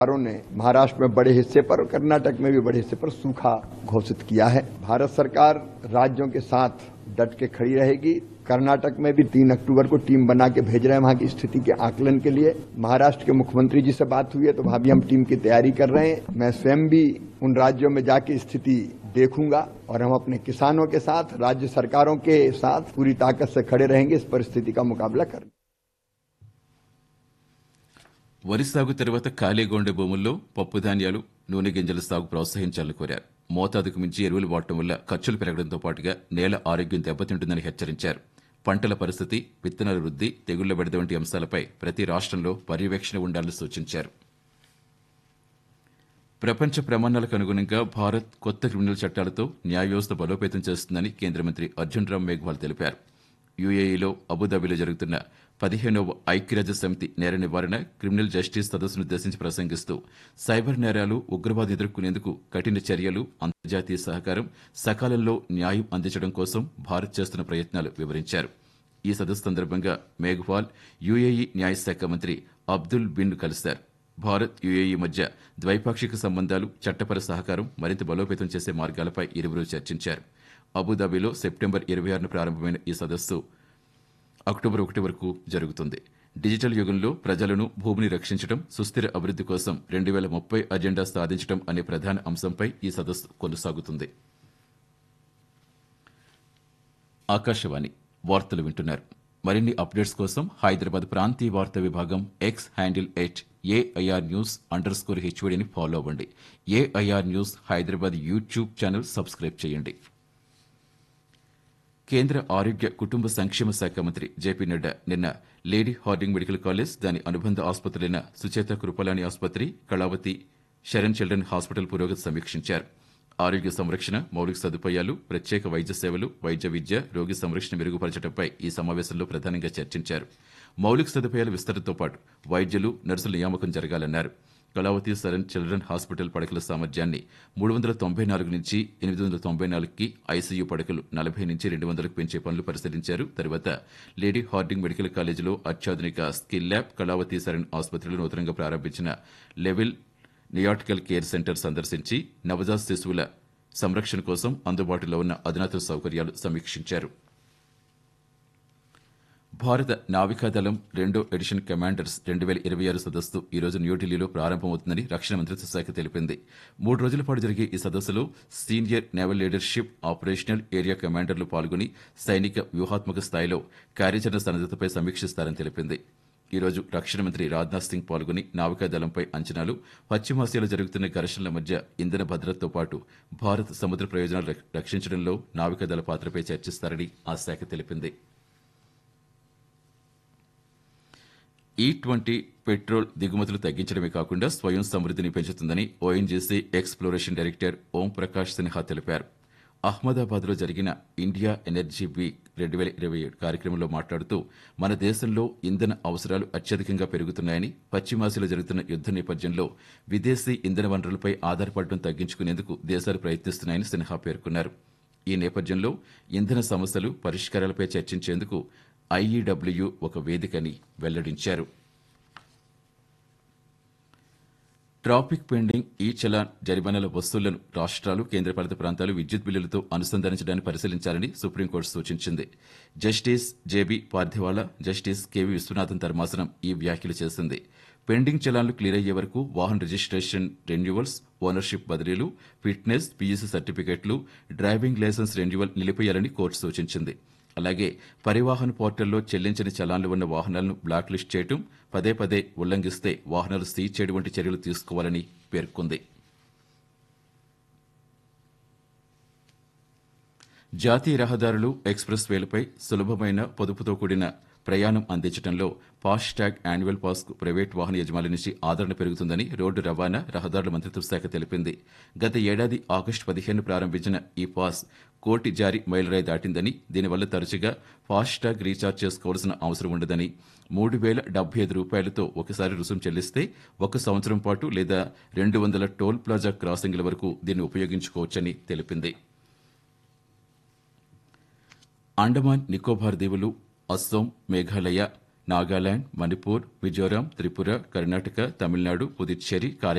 सरकारों ने महाराष्ट्र में बड़े हिस्से पर और कर्नाटक में भी बड़े हिस्से पर सूखा घोषित किया है भारत सरकार राज्यों के साथ डट के खड़ी रहेगी कर्नाटक में भी तीन अक्टूबर को टीम बना के भेज रहे हैं वहां की स्थिति के आकलन के लिए महाराष्ट्र के मुख्यमंत्री जी से बात हुई है तो वहां भी हम टीम की तैयारी कर रहे हैं मैं स्वयं भी उन राज्यों में जाके स्थिति देखूंगा और हम अपने किसानों के साथ राज्य सरकारों के साथ पूरी ताकत से खड़े रहेंगे इस परिस्थिति का मुकाबला करने వరి సాగు తర్వాత ఖాళీగా ఉండే భూముల్లో పప్పు ధాన్యాలు నూనె గింజల సాగు ప్రోత్సహించాలని కోరారు మోతాదుకు మించి ఎరువులు వాడటం వల్ల ఖర్చులు పెరగడంతో పాటుగా నేల ఆరోగ్యం దెబ్బతింటుందని హెచ్చరించారు పంటల పరిస్థితి విత్తనాల వృద్ధి తెగుళ్ల బెడద వంటి అంశాలపై ప్రతి రాష్ట్రంలో పర్యవేక్షణ ఉండాలని సూచించారు ప్రపంచ ప్రమాణాలకు అనుగుణంగా భారత్ కొత్త క్రిమినల్ చట్టాలతో న్యాయ వ్యవస్థ బలోపేతం చేస్తుందని కేంద్ర మంత్రి అర్జున్ రామ్ మేఘ్వాల్ తెలిపారు యుఏఈలో అబుదాబిలో జరుగుతున్న పదిహేనవ ఐక్యరాజ్య సమితి నేర నివారణ క్రిమినల్ జస్టిస్ సదస్సును ఉద్దేశించి ప్రసంగిస్తూ సైబర్ నేరాలు ఉగ్రవాదం ఎదుర్కొనేందుకు కఠిన చర్యలు అంతర్జాతీయ సహకారం సకాలంలో న్యాయం అందించడం కోసం భారత్ చేస్తున్న ప్రయత్నాలు వివరించారు ఈ సదస్సు సందర్భంగా మేఘ్వాల్ యుఏఈ న్యాయశాఖ మంత్రి అబ్దుల్ బిన్ కలిశారు భారత్ యుఏఈ మధ్య ద్వైపాక్షిక సంబంధాలు చట్టపర సహకారం మరింత బలోపేతం చేసే మార్గాలపై ఇరువురు చర్చించారు అబుదాబిలో సెప్టెంబర్ ఇరవై ఆరున ప్రారంభమైన ఈ సదస్సు అక్టోబర్ ఒకటి వరకు జరుగుతుంది డిజిటల్ యుగంలో ప్రజలను భూమిని రక్షించడం సుస్థిర అభివృద్ది కోసం రెండు వేల ముప్పై అజెండా సాధించడం అనే ప్రధాన అంశంపై ఈ సదస్సు కొనసాగుతుంది ఆకాశవాణి వార్తలు వింటున్నారు మరిన్ని అప్డేట్స్ కోసం హైదరాబాద్ ప్రాంతీయ వార్తా విభాగం X handle at AIR news underscore హెచ్వడిని ఫాలో అవ్వండి AIR news Hyderabad YouTube channel subscribe చేయండి కేంద్ర ఆరోగ్య కుటుంబ సంక్షేమ శాఖ మంత్రి జేపీ నడ్డా నిన్న లేడీ హార్డింగ్ మెడికల్ కాలేజ్ దాని అనుబంధ ఆసుపత్రులైన సుచేత కృపలాని ఆసుపత్రి కళావతి శరణ్ చిల్డ్రన్ హాస్పిటల్ పురోగతి సమీక్షించారు ఆరోగ్య సంరక్షణ మౌలిక సదుపాయాలు ప్రత్యేక వైద్య సేవలు వైద్య విద్య రోగి సంరక్షణ మెరుగుపరచడంపై ఈ సమావేశంలో ప్రధానంగా చర్చించారు మౌలిక సదుపాయాల విస్తరణతో పాటు వైద్యులు నర్సుల నియామకం జరగాలన్నారు కళావతి సరన్ చిల్డ్రన్ హాస్పిటల్ పడకల సామర్థ్యాన్ని మూడు వందల తొంభై నాలుగు నుంచి ఎనిమిది వందల తొంభై నాలుగుకి ఐసీయూ పడకలు నలభై నుంచి రెండు వందలకు పెంచే పనులు పరిశీలించారు తర్వాత లేడీ హార్డింగ్ మెడికల్ కాలేజీలో అత్యాధునిక స్కిల్ ల్యాబ్ కళావతి సరన్ ఆసుపత్రిలో నూతనంగా ప్రారంభించిన లెవెల్ నియాటికల్ కేర్ సెంటర్ సందర్శించి నవజాత శిశువుల సంరక్షణ కోసం అందుబాటులో ఉన్న అధునాతన సౌకర్యాలు సమీక్షించారు భారత నావికాదళం రెండో ఎడిషన్ కమాండర్స్ రెండు వేల ఇరవై ఆరు సదస్సు ఈ రోజు న్యూఢిల్లీలో ప్రారంభమవుతుందని రక్షణ మంత్రిత్వ శాఖ తెలిపింది మూడు రోజుల పాటు జరిగే ఈ సదస్సులో senior naval leadership operational area కమాండర్లు పాల్గొని సైనిక వ్యూహాత్మక స్థాయిలో కార్యాచరణ సన్నద్దతపై సమీక్షిస్తారని తెలిపింది ఈ రోజు రక్షణ మంత్రి రాజ్నాథ్ సింగ్ పాల్గొని నావికాదళంపై అంచనాలు పశ్చిమాసియాలో జరుగుతున్న ఘర్షణల మధ్య ఇంధన భద్రతతో పాటు భారత్ సముద్ర ప్రయోజనాలు రక్ష- రక్షించడంలో నావికాదళ పాత్రపై చర్చిస్తారని ఆ శాఖ తెలిపింది ఈ ట్వంటీ పెట్రోల్ దిగుమతులు తగ్గించడమే కాకుండా స్వయం సమృద్ధిని పెంచుతుందని ONGC exploration director Om Prakash Sinha తెలిపారు అహ్మదాబాద్లో జరిగిన ఇండియా ఎనర్జీ వీక్ రెండు వేల ఇరవై ఏడు కార్యక్రమంలో మాట్లాడుతూ మన దేశంలో ఇంధన అవసరాలు అత్యధికంగా పెరుగుతున్నాయని పశ్చిమాసియాలో జరుగుతున్న యుద్ధ నేపథ్యంలో విదేశీ ఇంధన వనరులపై ఆధారపడడం తగ్గించుకునేందుకు దేశాలు ప్రయత్నిస్తున్నాయని సిన్హా పేర్కొన్నారు ఈ నేపథ్యంలో ఇంధన సమస్యలు పరిష్కారాలపై చర్చించేందుకు ఐఈడబ్ల్యూ ఒక వేదికని వెల్లడించారు ట్రాఫిక్ పెండింగ్ ఈ చలాన్ జరిమానాల వసూళ్లను రాష్ట్రాలు కేంద్రపాలిత ప్రాంతాలు విద్యుత్ బిల్లులతో అనుసంధానించడాన్ని పరిశీలించాలని సుప్రీంకోర్టు సూచించింది justice JB Pardiwala justice KV Viswanathan ధర్మాసనం ఈ వ్యాఖ్యలు చేసింది పెండింగ్ చలాన్లు క్లియర్ అయ్యే వరకు వాహన రిజిస్ట్రేషన్ రెన్యువల్స్ ఓనర్షిప్ బదిలీలు ఫిట్నెస్ పీయూసీ సర్టిఫికెట్లు డ్రైవింగ్ లైసెన్స్ రెన్యువల్ నిలిపేయాలని కోర్టు సూచించింది అలాగే పరివాహన్ పోర్టల్లో చెల్లించని చలాన్లు ఉన్న వాహనాలను బ్లాక్ లిస్ట్ చేయడం పదే పదే ఉల్లంఘిస్తే వాహనాలు సీజ్ చేయడం వంటి చర్యలు తీసుకోవాలని పేర్కొంది జాతీయ రహదారులు ఎక్స్ప్రెస్ వేలపై సులభమైన పొదుపుతో కూడిన ప్రయాణం అందించడంలో ఫాస్ట్ ట్యాగ్ యాన్యువల్ పాస్ కు ప్రైవేట్ వాహన యజమానుల నుంచి ఆదరణ పెరుగుతుందని రోడ్డు రవాణా రహదారుల మంత్రిత్వ శాఖ తెలిపింది గత ఏడాది ఆగస్టు పదిహేను ప్రారంభించిన ఈ పాస్ కోటి జారీ మైలురాయి దాటిందని దీనివల్ల తరచుగా ఫాస్ట్ ట్యాగ్ రీఛార్జ్ చేసుకోవాల్సిన అవసరం ఉండదని మూడు వేల డెబ్బై ఐదు రూపాయలతో ఒకసారి రుసుము చెల్లిస్తే ఒక సంవత్సరం పాటు లేదా రెండు వందల టోల్ ప్లాజా క్రాసింగ్ల వరకు దీన్ని ఉపయోగించుకోవచ్చని తెలిపింది అండమాన్ నికోబార్ దీవులు అస్సోం మేఘాలయ నాగాలాండ్ మణిపూర్ మిజోరాం త్రిపుర కర్ణాటక తమిళనాడు పుదుచ్చేరి